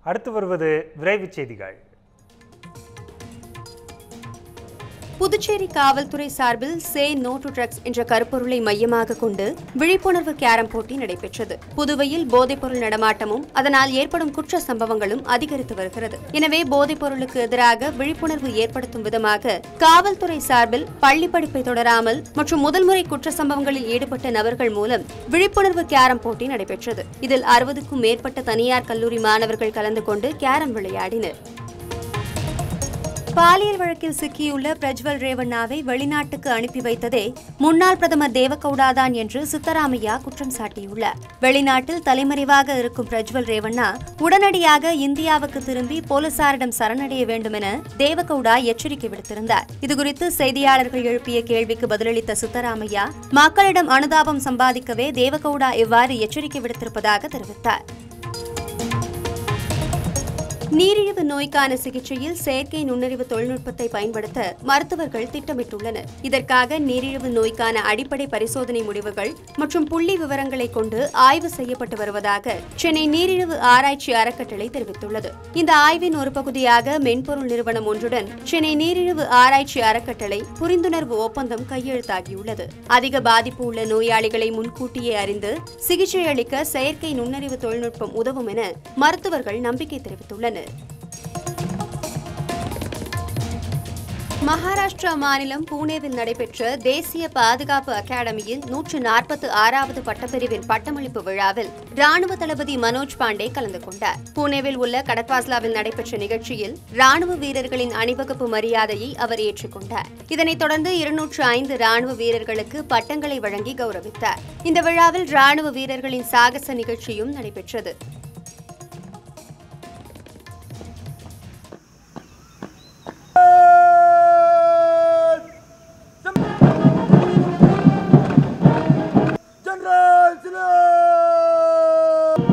அடுத்து வருவது விரைவுச் செய்திகள் புதுச்சேரி காவல்துறை சார்பில் சே நோ டு ட்ரக்ஸ் என்ற கருப்பொருளை மையமாக கொண்டு விழிப்புணர்வு கேரம் போட்டி நடைபெற்றது புதுவையில் போதைப்பொருள் நடமாட்டமும் அதனால் ஏற்படும் குற்ற சம்பவங்களும் அதிகரித்து வருகிறது எனவே போதைப் பொருளுக்கு எதிராக விழிப்புணர்வு ஏற்படுத்தும் விதமாக காவல்துறை சார்பில் பள்ளி படிப்பை தொடராமல் மற்றும் முதல் முறை குற்ற சம்பவங்களில் ஈடுபட்ட நபர்கள் மூலம் விழிப்புணர்வு கேரம் போட்டி நடைபெற்றது இதில் அறுபதுக்கும் மேற்பட்ட தனியார் கல்லூரி மாணவர்கள் கலந்து கொண்டு கேரம் விளையாடினர் பாலியல் வழக்கில் சிக்கியுள்ள பிரஜ்வல் ரேவண்ணாவை வெளிநாட்டுக்கு அனுப்பி வைத்ததே முன்னாள் பிரதமர் தேவகவுடாதான் என்று சித்தராமையா குற்றம் சாட்டியுள்ளார் வெளிநாட்டில் தலைமறைவாக இருக்கும் பிரஜ்வல் ரேவண்ணா உடனடியாக இந்தியாவுக்கு திரும்பி போலீசாரிடம் சரணடைய வேண்டும் என தேவகவுடா எச்சரிக்கை விடுத்திருந்தார் இதுகுறித்து செய்தியாளர்கள் எழுப்பிய கேள்விக்கு பதிலளித்த சித்தராமையா மக்களிடம் அனுதாபம் சம்பாதிக்கவே தேவகவுடா இவ்வாறு எச்சரிக்கை விடுத்திருப்பதாக தெரிவித்தார் நீரிழிவு நோய்க்கான சிகிச்சையில் செயற்கை நுண்ணறிவு தொழில்நுட்பத்தை பயன்படுத்த மருத்துவர்கள் திட்டமிட்டுள்ளனர் இதற்காக நீரிழிவு நோய்க்கான அடிப்படை பரிசோதனை முடிவுகள் மற்றும் புள்ளி விவரங்களை கொண்டு ஆய்வு செய்யப்பட்டு வருவதாக சென்னை நீரிழிவு ஆராய்ச்சி அறக்கட்டளை தெரிவித்துள்ளது இந்த ஆய்வின் ஒரு பகுதியாக மென்பொருள் நிறுவனம் ஒன்றுடன் சென்னை நீரிழிவு ஆராய்ச்சி அறக்கட்டளை புரிந்துணர்வு ஒப்பந்தம் கையெழுத்தாகியுள்ளது அதிக பாதிப்பு உள்ள நோயாளிகளை முன்கூட்டியே அறிந்து சிகிச்சை அளிக்க செயற்கை நுண்ணறிவு தொழில்நுட்பம் உதவும் என மருத்துவர்கள் நம்பிக்கை தெரிவித்துள்ளனர் மகாராஷ்டிரா மாநிலம் புனேவில் நடைபெற்ற தேசிய பாதுகாப்பு அகாடமியின் நூற்று நாற்பத்து ஆறாவது பட்டப்பிரிவின் பட்டமளிப்பு விழாவில் ராணுவ தளபதி மனோஜ் பாண்டே கலந்து கொண்டார் புனேவில் உள்ள கடற்பாஸ்லாவில் நடைபெற்ற நிகழ்ச்சியில் ராணுவ வீரர்களின் அணிவகுப்பு மரியாதையை அவர் ஏற்றுக்கொண்டார் இதனைத் தொடர்ந்து இருநூற்று ஐந்து ராணுவ வீரர்களுக்கு பட்டங்களை வழங்கி கௌரவித்தார் இந்த விழாவில் ராணுவ வீரர்களின் சாகச நிகழ்ச்சியும் நடைபெற்றது General Silo!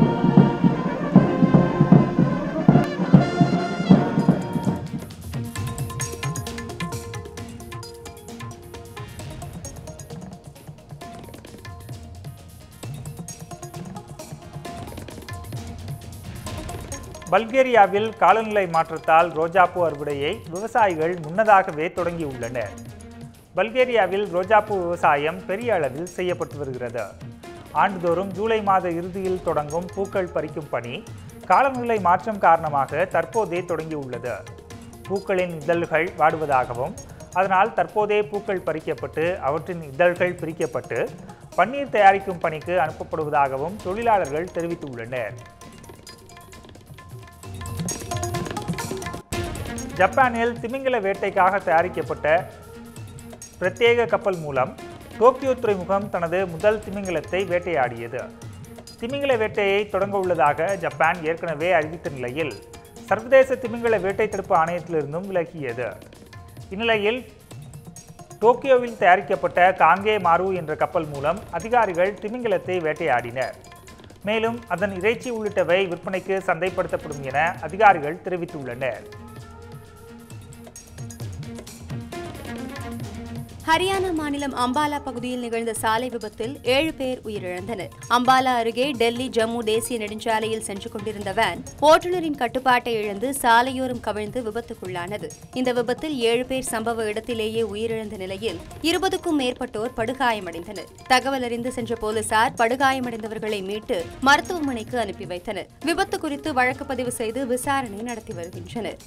பல்கேரியாவில் காலநிலை மாற்றத்தால் ரோஜாப்பூ அறுவடையை விவசாயிகள் முன்னதாகவே தொடங்கியுள்ளனர் பல்கேரியாவில் ரோஜாப்பூ விவசாயம் பெரிய அளவில் செய்யப்பட்டு வருகிறது ஆண்டுதோறும் ஜூலை மாத இறுதியில் தொடங்கும் பூக்கள் பறிக்கும் பணி காலநிலை மாற்றம் காரணமாக தற்போதே தொடங்கியுள்ளது பூக்களின் இதழ்கள் வாடுவதாகவும் அதனால் தற்போதே பூக்கள் பறிக்கப்பட்டு அவற்றின் இதழ்கள் பிரிக்கப்பட்டு பன்னீர் தயாரிக்கும் பணிக்கு அனுப்பப்படுவதாகவும் தொழிலாளர்கள் தெரிவித்துள்ளனர் ஜப்பானில் திமிங்கல வேட்டைக்காக தயாரிக்கப்பட்ட பிரத்யேக கப்பல் மூலம் டோக்கியோ துறைமுகம் தனது முதல் திமிங்கலத்தை வேட்டையாடியது திமிங்கல வேட்டையை தொடங்க உள்ளதாக ஜப்பான் ஏற்கனவே அறிவித்த நிலையில் சர்வதேச திமிங்கல வேட்டை தடுப்பு ஆணையத்திலிருந்தும் விலகியது இந்நிலையில் டோக்கியோவில் தயாரிக்கப்பட்ட காங்கே மாரு என்ற கப்பல் மூலம் அதிகாரிகள் திமிங்கலத்தை வேட்டையாடினர் மேலும் அதன் இறைச்சி உள்ளிட்டவை விற்பனைக்கு சந்தைப்படுத்தப்படும் என அதிகாரிகள் தெரிவித்துள்ளனர் ஹரியானா மாநிலம் அம்பாலா பகுதியில் நிகழ்ந்த சாலை விபத்தில் ஏழு பேர் உயிரிழந்தனர் அம்பாலா அருகே டெல்லி ஜம்மு தேசிய நெடுஞ்சாலையில் சென்று கொண்டிருந்த வேன் ஓட்டுநரின் கட்டுப்பாட்டை இழந்து சாலையோரம் கவிழ்ந்து விபத்துக்குள்ளானது இந்த விபத்தில் ஏழு பேர் சம்பவ இடத்திலேயே உயிரிழந்த நிலையில் இருபதுக்கும் மேற்பட்டோர் படுகாயமடைந்தனர் தகவல் அறிந்து சென்ற போலீசார் படுகாயமடைந்தவர்களை மீட்டு மருத்துவமனைக்கு அனுப்பி வைத்தனர் விபத்து குறித்து வழக்கு பதிவு செய்து விசாரணை நடத்தி வருகின்றனர்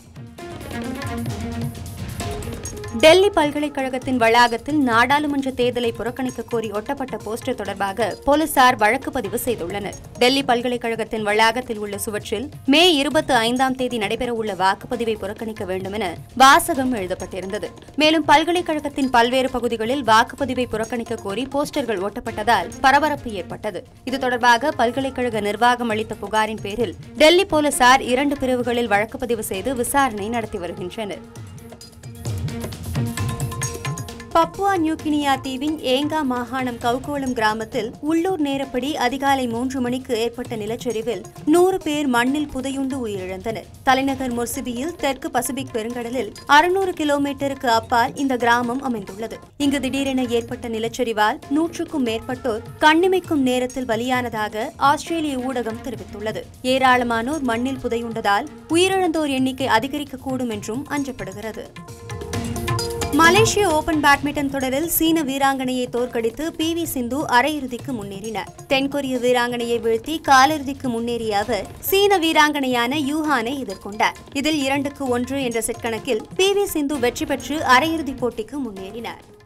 டெல்லி பல்கலைக்கழகத்தின் வளாகத்தில் நாடாளுமன்ற தேர்தலை புறக்கணிக்க கோரி ஒட்டப்பட்ட போஸ்டர் தொடர்பாக போலீசார் வழக்கு பதிவு செய்துள்ளனர் டெல்லி பல்கலைக்கழகத்தின் வளாகத்தில் உள்ள சுவற்றில் மே இருபத்தி ஐந்தாம் தேதி நடைபெறவுள்ள வாக்குப்பதிவை புறக்கணிக்க வேண்டும் என வாசகம் எழுதப்பட்டிருந்தது மேலும் பல்கலைக்கழகத்தின் பல்வேறு பகுதிகளில் வாக்குப்பதிவை புறக்கணிக்க கோரி போஸ்டர்கள் ஒட்டப்பட்டதால் பரபரப்பு ஏற்பட்டது இது தொடர்பாக பல்கலைக்கழக நிர்வாகம் அளித்த புகாரின் பேரில் டெல்லி போலீசார் இரண்டு பிரிவுகளில் வழக்கு பதிவு செய்து விசாரணை நடத்தி வருகின்றனர் பப்புவா நியூகினியா தீவின் ஏங்கா மாகாணம் கவுகோளம் கிராமத்தில் உள்ளூர் நேரப்படி அதிகாலை மூன்று மணிக்கு ஏற்பட்ட நிலச்சரிவில் நூறு பேர் மண்ணில் புதையுண்டு உயிரிழந்தனர் தலைநகர் மொர்சிபியில் தெற்கு பசிபிக் பெருங்கடலில் அறுநூறு கிலோமீட்டருக்கு அப்பால் இந்த கிராமம் அமைந்துள்ளது இங்கு திடீரென ஏற்பட்ட நிலச்சரிவால் நூற்றுக்கும் மேற்பட்டோர் கண்ணிமைக்கும் நேரத்தில் பலியானதாக ஆஸ்திரேலிய ஊடகம் தெரிவித்துள்ளது ஏராளமானோர் மண்ணில் புதையுண்டதால் உயிரிழந்தோர் எண்ணிக்கை அதிகரிக்கக்கூடும் என்றும் அஞ்சப்படுகிறது மலேசிய ஓபன் பேட்மிண்டன் தொடரில் சீன வீராங்கனையை தோற்கடித்து பி வி சிந்து அரையிறுதிக்கு முன்னேறினார் தென்கொரிய வீராங்கனையை வீழ்த்தி காலிறுதிக்கு முன்னேறிய அவர் சீன வீராங்கனையான யூஹானை எதிர்கொண்டார் இதில் இரண்டுக்கு ஒன்று என்ற செட் கணக்கில் பி வி சிந்து வெற்றி பெற்று அரையிறுதிப் போட்டிக்கு முன்னேறினார்